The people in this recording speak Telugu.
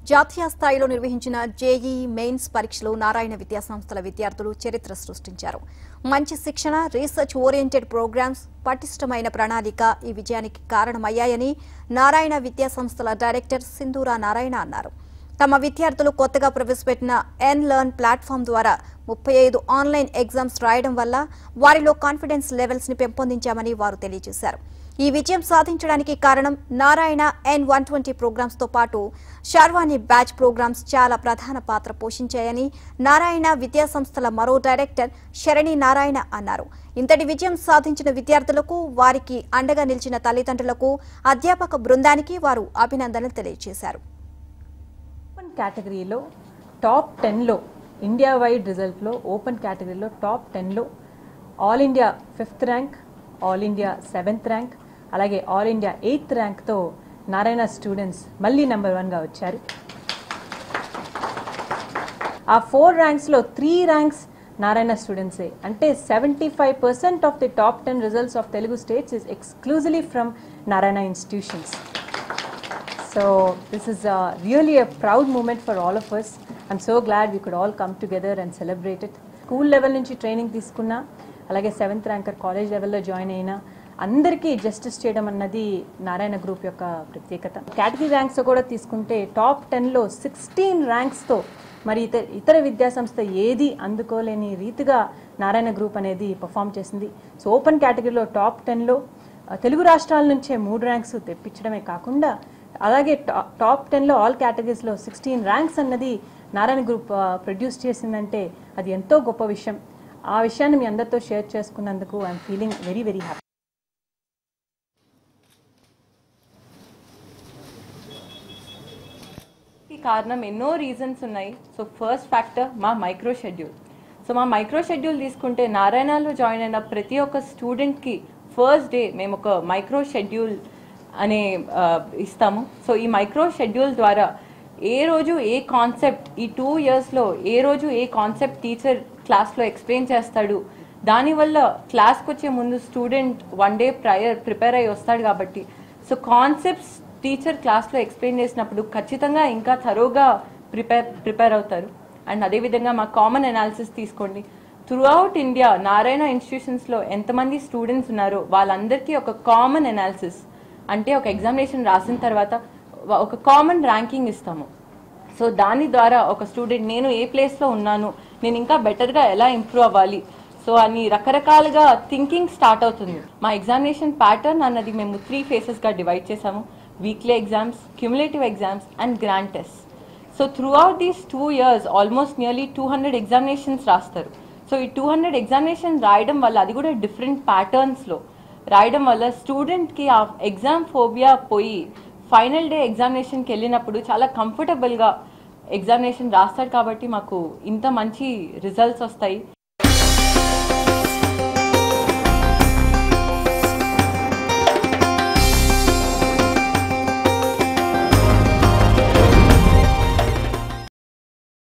జాతీయ స్థాయిలో నిర్వహించిన జేఈ మెయిన్స్ పరీక్షలో నారాయణ విద్యాసంస్థల విద్యార్థులు చరిత్ర సృష్టించారు మంచి శిక్షణ రీసెర్చ్ ఓరియంటెడ్ ప్రోగ్రామ్స్ పటిష్టమైన ప్రణాళిక ఈ విజయానికి కారణమయ్యాయని నారాయణ విద్యాసంస్థల డైరెక్టర్ సింధూరా నారాయణ అన్నారు తమ విద్యార్థులు కొత్తగా ప్రవేశపెట్టిన ఎన్ లర్న్ ప్లాట్ఫామ్ ద్వారా ముప్పై ఐదు ఆన్లైన్ ఎగ్జామ్స్ రాయడం వల్ల వారిలో కాన్ఫిడెన్స్ లెవెల్స్ ని పెంపొందించామని వారు తెలియజేశారు ఈ విజయం సాధించడానికి కారణం Narayana N one twenty programs తో పాటు షార్వాణి బ్యాచ్ ప్రోగ్రామ్స్ చాలా ప్రధాన పాత్ర పోషించాయని నారాయణ విద్యాసంస్థల మరో డైరెక్టర్ శరణి నారాయణ అన్నారు ఇంతటి విజయం సాధించిన విద్యార్థులకు వారికి అండగా నిలిచిన తల్లిదండ్రులకు అధ్యాపక బృందానికి వారు అభినందనలు తెలియజేశారు ఓపెన్ కేటగిరీలో టాప్ టెన్లో ఇండియా వైడ్ రిజల్ట్లో ఓపెన్ కేటగిరీలో టాప్ టెన్లో all India fifth rank all India seventh rank అలాగే ఆల్ ఇండియా ఎయిత్ ర్యాంక్తో నారాయణ స్టూడెంట్స్ మళ్ళీ నెంబర్ వన్గా వచ్చారు ఆ ఫోర్ ర్యాంక్స్లో త్రీ ర్యాంక్స్ నారాయణ స్టూడెంట్సే అంటే seventy five percent of the top ten results of Telugu states is exclusively from Narayana institutions So this is uh, really a proud moment for all of us. I'm so glad we could all come together and celebrate it. School level నుంచి ట్రైనింగ్ తీసుకున్నా అలాగే సెవెంత్ ర్యాంకర్ కాలేజ్ లెవెల్లో జాయిన్ అయినా అందరికీ జస్టిస్ చేయడం అన్నది నారాయణ గ్రూప్ యొక్క ప్రత్యేకత కేటగిరీ ర్యాంక్స్ కూడా తీసుకుంటే టాప్ టెన్లో సిక్స్టీన్ ర్యాంక్స్తో మరి ఇతర ఇతర విద్యాసంస్థ ఏది అందుకోలేని రీతిగా నారాయణ గ్రూప్ అనేది పర్ఫామ్ చేసింది సో ఓపెన్ కేటగిరీలో టాప్ టెన్లో తెలుగు రాష్ట్రాల నుంచే మూడు ర్యాంక్స్ తెప్పించడమే కాకుండా అలాగే టా- టాప్ టెన్లో ఆల్ కేటగిరీస్లో సిక్స్టీన్ ర్యాంక్స్ అన్నది నారాయణ గ్రూప్ ప్రొడ్యూస్ చేసిందంటే అది ఎంతో గొప్ప విషయం ఆ విషయాన్ని మీ అందరితో షేర్ చేసుకున్నందుకు I'm feeling very very happy ఈ కారణం ఎన్నో రీజన్స్ ఉన్నాయి సో ఫస్ట్ ఫ్యాక్టర్ మా మైక్రో షెడ్యూల్ సో మా మైక్రో షెడ్యూల్ తీసుకుంటే నారాయణలో జాయిన్ అయిన ప్రతి ఒక్క స్టూడెంట్కి ఫస్ట్ డే మేము ఒక మైక్రో షెడ్యూల్ అనే ఆ, ఇస్తాము సో ఈ మైక్రో షెడ్యూల్ ద్వారా ఏ రోజు ఏ కాన్సెప్ట్ ఈ టూ ఇయర్స్లో ఏ రోజు ఏ కాన్సెప్ట్ టీచర్ క్లాస్లో ఎక్స్ప్లెయిన్ చేస్తాడు దానివల్ల క్లాస్కి వచ్చే ముందు student one day prior prepare అయ్యి వస్తాడు కాబట్టి సో కాన్సెప్ట్స్ టీచర్ క్లాస్లో ఎక్స్ప్లెయిన్ చేసినప్పుడు ఖచ్చితంగా ఇంకా థరోగా ప్రిపేర్ ప్రిపేర్ అవుతారు అండ్ అదేవిధంగా మా కామన్ అనాలిసిస్ తీసుకోండి త్రూ అవుట్ ఇండియా నారాయణ ఇన్స్టిట్యూషన్స్లో ఎంతమంది స్టూడెంట్స్ ఉన్నారో వాళ్ళందరికీ ఒక కామన్ అనాలిసిస్ అంటే ఒక ఎగ్జామినేషన్ రాసిన తర్వాత వ- ఒక కామన్ ర్యాంకింగ్ ఇస్తాము సో దాని ద్వారా ఒక స్టూడెంట్ నేను ఏ ప్లేస్లో ఉన్నాను నేను ఇంకా బెటర్గా ఎలా ఇంప్రూవ్ అవ్వాలి సో అని రకరకాలుగా థింకింగ్ స్టార్ట్ అవుతుంది మా ఎగ్జామినేషన్ ప్యాటర్న్ అన్నది మేము త్రీ ఫేసెస్గా డివైడ్ చేసాము weekly exams cumulative exams and grand test so throughout these two years almost nearly two hundred examinations రాస్తారు సో ఈ టూ హండ్రెడ్ ఎగ్జామినేషన్ రాయడం వల్ల అది కూడా డిఫరెంట్ ప్యాటర్న్స్లో రాయడం వల్ల స్టూడెంట్కి ఆ ఎగ్జామ్ ఫోబియా పోయి ఫైనల్ డే ఎగ్జామినేషన్కి వెళ్ళినప్పుడు చాలా కంఫర్టబుల్గా ఎగ్జామినేషన్ రాస్తాడు కాబట్టి మాకు ఇంత మంచి రిజల్ట్స్ వస్తాయి